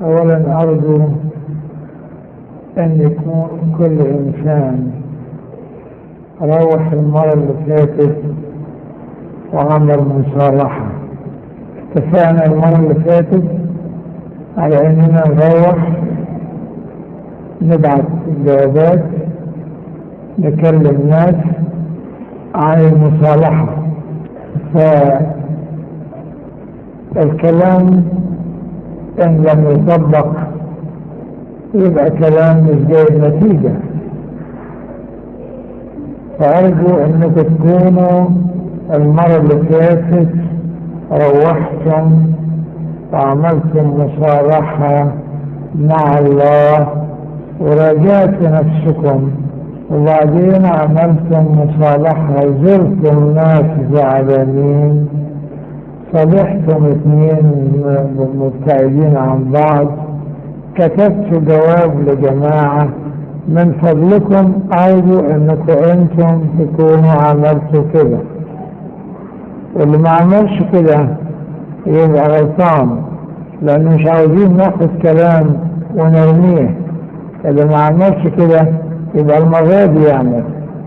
أولا أرجو أن يكون كل إنسان روح المرة اللي فاتت وعمل مصالحة اتفقنا المرة اللي فاتت على أننا نروح نبعت جوابات نكلم ناس عن المصالحة فالكلام إن لم يطبق يبقى كلام مش جايب نتيجة فأرجو أنكم تكونوا المرة اللي فاتت روحتم وعملتم مصالحة مع الله وراجعت نفسكم وبعدين عملتم مصالحة زرتم ناس زعلانين صالحتم اثنين مبتعدين عن بعض كتبت جواب لجماعة من فضلكم أرجو أنكم أنتم تكونوا عملتوا كده واللي ما عملش كده يبقى غلطان لأنه مش عاوزين ناخد كلام ونرميه اللي ما عملش كده يبقى المرة دي يعمل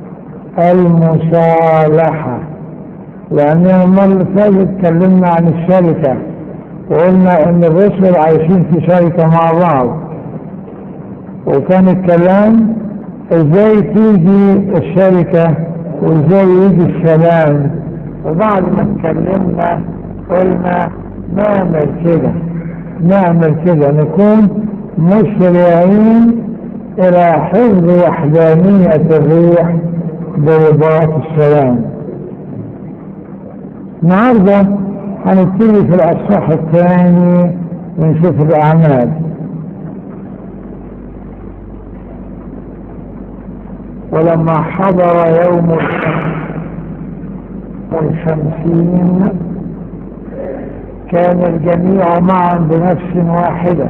المصالحة لأن المرة اللي فاتت اتكلمنا عن الشركة وقلنا إن الرسل عايشين في شركة مع بعض وكان الكلام ازاي تيجي الشركة وازاي يجي السلام وبعد ما اتكلمنا قلنا نعمل كده نعمل كده نكون مسرعين الى حفظ وحدانية الروح برباط السلام النهارده هنبتدي في الاصحاح الثاني ونشوف الاعمال ولما حضر يوم الخمسين كان الجميع معا بنفس واحدة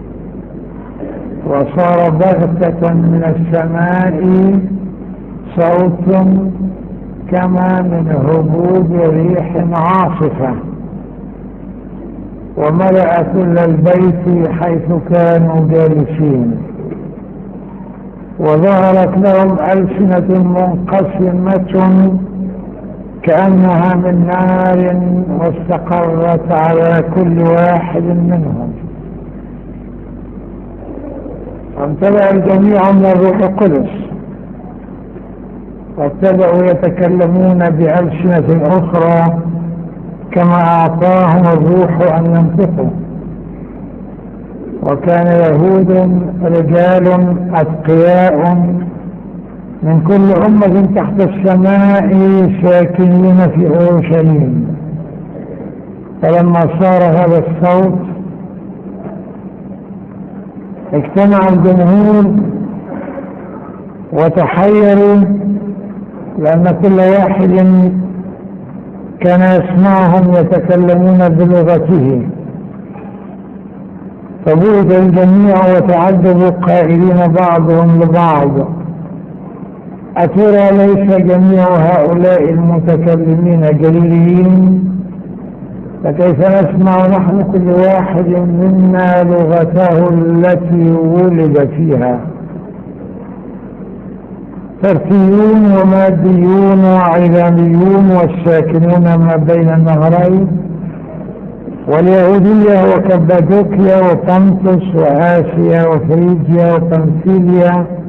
وصار بغتة من السماء صوت كما من هبوب ريح عاصفة وملأ كل البيت حيث كانوا جالسين وظهرت لهم ألسنة منقسمة كأنها من نار واستقرت على كل واحد منهم وامتلأ الجميع من الروح القدس وابتدأوا يتكلمون بألسنة أخرى كما أعطاهم الروح أن ينطقوا وكان يهود رجال أتقياء من كل أمة تحت السماء ساكنين في أورشليم فلما صار هذا الصوت اجتمع الجمهور وتحيروا لأن كل واحد كان يسمعهم يتكلمون بلغته فبعد الجميع وتعذبوا قائلين بعضهم لبعض أترى ليس جميع هؤلاء المتكلمين جليلين فكيف نسمع نحن كل واحد منا لغته التي ولد فيها فرسيون وماديون وعلاميون والساكنون ما بين النهرين واليهودية وكبادوكيا وطنطس وآسيا وفريجيا وبنسيليا